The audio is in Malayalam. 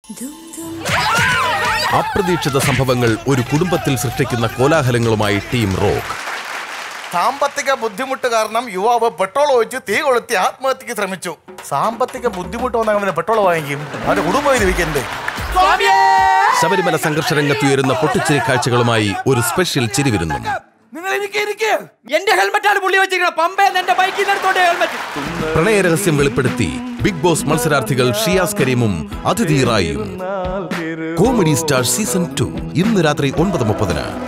അപ്രതീക്ഷിത സംഭവങ്ങൾ ഒരു കുടുംബത്തിൽ സൃഷ്ടിക്കുന്ന കോലാഹലങ്ങളുമായി ടീം റോക്ക് സാമ്പത്തിക ബുദ്ധിമുട്ട് കാരണം യുവാവ് പെട്രോൾ ഒഴിച്ച് തീ കൊളുത്തി ആത്മഹത്യക്ക് ശ്രമിച്ചു സാമ്പത്തിക ബുദ്ധിമുട്ട് വന്നാൽ അവന് പെട്രോൾ വാങ്ങിക്കും അവന്റെ കുടുംബം ഇത് വിൽക്കണ്ടേ ശബരിമല സംഘർഷരംഗത്തുയരുന്ന പൊട്ടിച്ചിരി കാഴ്ചകളുമായി ഒരു സ്പെഷ്യൽ ചിരിവിരുന്നും നിങ്ങൾ എനിക്ക് ഇരിക്ക് എന്റെ ഹെൽമെറ്റാണ് പുള്ളി വെച്ചിരിക്കുന്നത് പമ്പേന്ന് എന്റെ ബൈക്കിൽ നിന്ന് എടുത്തോണ്ട് ഹെൽമെറ്റ് പ്രണയരഹസ്യം വെളിപ്പെടുത്തി ബിഗ് ബോസ് മത്സരാർത്ഥികൾ ഷിയാസ് കരീമും അതിഥി റായിയും കോമഡി സ്റ്റാർ സീസൺ ടു ഇന്ന് രാത്രി ഒൻപത് മുപ്പതിന്